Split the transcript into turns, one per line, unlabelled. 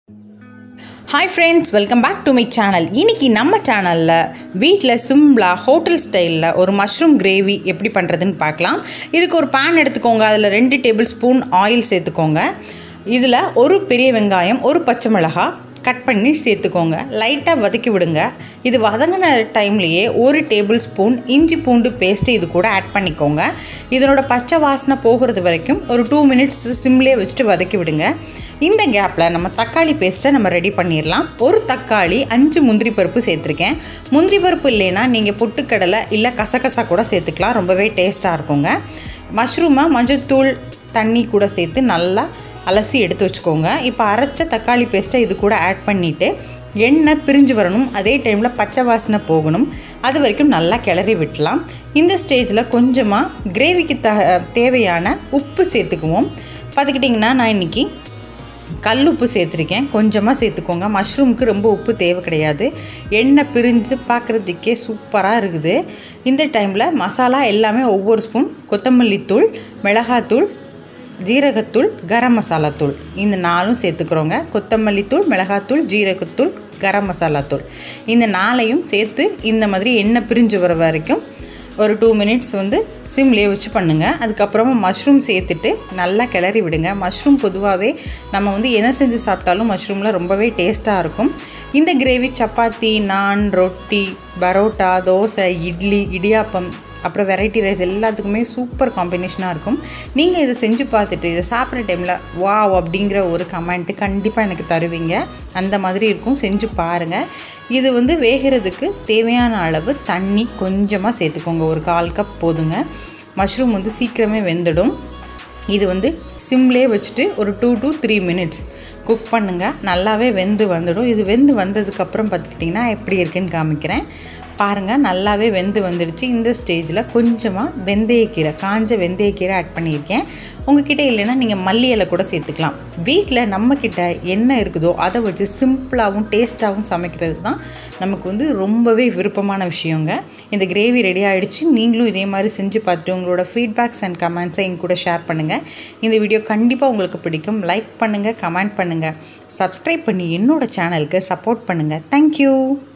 hi friends welcome back to my channel இன்னைக்கு நம்ம சேனலில் வீட்டில் சிம்பிளாக ஹோட்டல் ஸ்டைலில் ஒரு மஷ்ரூம் கிரேவி எப்படி பண்ணுறதுன்னு பார்க்கலாம் இதுக்கு ஒரு பேன் எடுத்துக்கோங்க அதில் ரெண்டு டேபிள் ஸ்பூன் ஆயில் சேர்த்துக்கோங்க இதில் ஒரு பெரிய வெங்காயம் ஒரு பச்சை மிளகாய் கட் பண்ணி சேர்த்துக்கோங்க லைட்டாக வதக்கி விடுங்க இது வதங்கின டைம்லேயே ஒரு டேபிள் ஸ்பூன் இஞ்சி பூண்டு பேஸ்ட்டு இது கூட ஆட் பண்ணிக்கோங்க இதனோட பச்சை வாசனை போகிறது வரைக்கும் ஒரு டூ மினிட்ஸ் சிம்லேயே வச்சுட்டு வதக்கி விடுங்க இந்த கேப்பில் நம்ம தக்காளி பேஸ்ட்டை நம்ம ரெடி பண்ணிடலாம் ஒரு தக்காளி அஞ்சு முந்திரி பருப்பு சேர்த்துருக்கேன் முந்திரி பருப்பு இல்லைன்னா நீங்கள் பொட்டுக்கடலை இல்லை கசகசா கூட சேர்த்துக்கலாம் ரொம்பவே டேஸ்ட்டாக இருக்குங்க மஷ்ரூமை மஞ்சள்தூள் தண்ணி கூட சேர்த்து நல்லா அலசி எடுத்து வச்சுக்கோங்க இப்போ அரைச்ச தக்காளி பேஸ்ட்டை இது கூட ஆட் பண்ணிவிட்டு எண்ணெய் பிரிஞ்சு வரணும் அதே டைமில் பச்சை வாசனை போகணும் அது வரைக்கும் நல்லா கிளறி விட்டலாம் இந்த ஸ்டேஜில் கொஞ்சமாக கிரேவிக்கு த தேவையான உப்பு சேர்த்துக்குவோம் பார்த்துக்கிட்டிங்கன்னா நான் இன்றைக்கி கல் உப்பு சேர்த்துருக்கேன் கொஞ்சமாக சேர்த்துக்கோங்க மஷ்ரூமுக்கு ரொம்ப உப்பு தேவை கிடையாது எண்ணெய் பிரிஞ்சு பார்க்குறதுக்கே சூப்பராக இருக்குது இந்த டைமில் மசாலா எல்லாமே ஒவ்வொரு ஸ்பூன் கொத்தமல்லி தூள் மிளகாத்தூள் ஜீரகத்தூள் கரம் மசாலா தூள் இந்த நாலும் சேர்த்துக்கிறோங்க கொத்தமல்லி தூள் மிளகாத்தூள் ஜீரகத்தூள் கரம் மசாலா தூள் இந்த நாளையும் சேர்த்து இந்த மாதிரி எண்ணெய் பிரிஞ்சு வர வரைக்கும் ஒரு டூ மினிட்ஸ் வந்து சிம்லேயே வச்சு பண்ணுங்கள் அதுக்கப்புறமா மஷ்ரூம் சேர்த்துட்டு நல்லா கிளறி விடுங்க மஷ்ரூம் பொதுவாகவே நம்ம வந்து என்ன செஞ்சு சாப்பிட்டாலும் மஷ்ரூமில் ரொம்பவே டேஸ்ட்டாக இருக்கும் இந்த கிரேவி சப்பாத்தி நான் ரொட்டி பரோட்டா தோசை இட்லி இடியாப்பம் அப்புறம் வெரைட்டி ரைஸ் எல்லாத்துக்குமே சூப்பர் காம்பினேஷனாக இருக்கும் நீங்கள் இதை செஞ்சு பார்த்துட்டு இதை சாப்பிட்ற டைமில் வாவ் அப்படிங்கிற ஒரு கமெண்ட்டு கண்டிப்பாக எனக்கு தருவீங்க அந்த மாதிரி இருக்கும் செஞ்சு பாருங்கள் இது வந்து வேகிறதுக்கு தேவையான அளவு தண்ணி கொஞ்சமாக சேர்த்துக்கோங்க ஒரு கால் கப் போதுங்க மஷ்ரூம் வந்து சீக்கிரமே வெந்துடும் இது வந்து சிம்லேயே வச்சுட்டு ஒரு two to three minutes cook பண்ணுங்கள் நல்லாவே வெந்து வந்துடும் இது வெந்து வந்ததுக்கப்புறம் பார்த்துக்கிட்டிங்கன்னா எப்படி இருக்குன்னு காமிக்கிறேன் பாருங்கள் நல்லாவே வெந்து வந்துடுச்சு இந்த ஸ்டேஜில் கொஞ்சமாக வெந்தயக்கீரை காஞ்ச வெந்தயக்கீரை ஆட் பண்ணியிருக்கேன் உங்ககிட்ட இல்லைன்னா நீங்கள் மல்லி இலை கூட சேர்த்துக்கலாம் வீட்டில் நம்மக்கிட்ட என்ன இருக்குதோ அதை வச்சு சிம்பிளாகவும் டேஸ்ட்டாகவும் சமைக்கிறது தான் நமக்கு வந்து ரொம்பவே விருப்பமான விஷயங்க இந்த கிரேவி ரெடி ஆகிடுச்சு நீங்களும் இதே மாதிரி செஞ்சு பார்த்துட்டு உங்களோட ஃபீட்பேக்ஸ் அண்ட் கமெண்ட்ஸை எங்க கூட ஷேர் பண்ணுங்கள் இந்த வீடியோ கண்டிப்பாக உங்களுக்கு பிடிக்கும் லைக் பண்ணுங்கள் கமெண்ட் பண்ணுங்கள் சப்ஸ்கிரைப் பண்ணி என்னோடய சேனலுக்கு சப்போர்ட் பண்ணுங்கள் தேங்க்யூ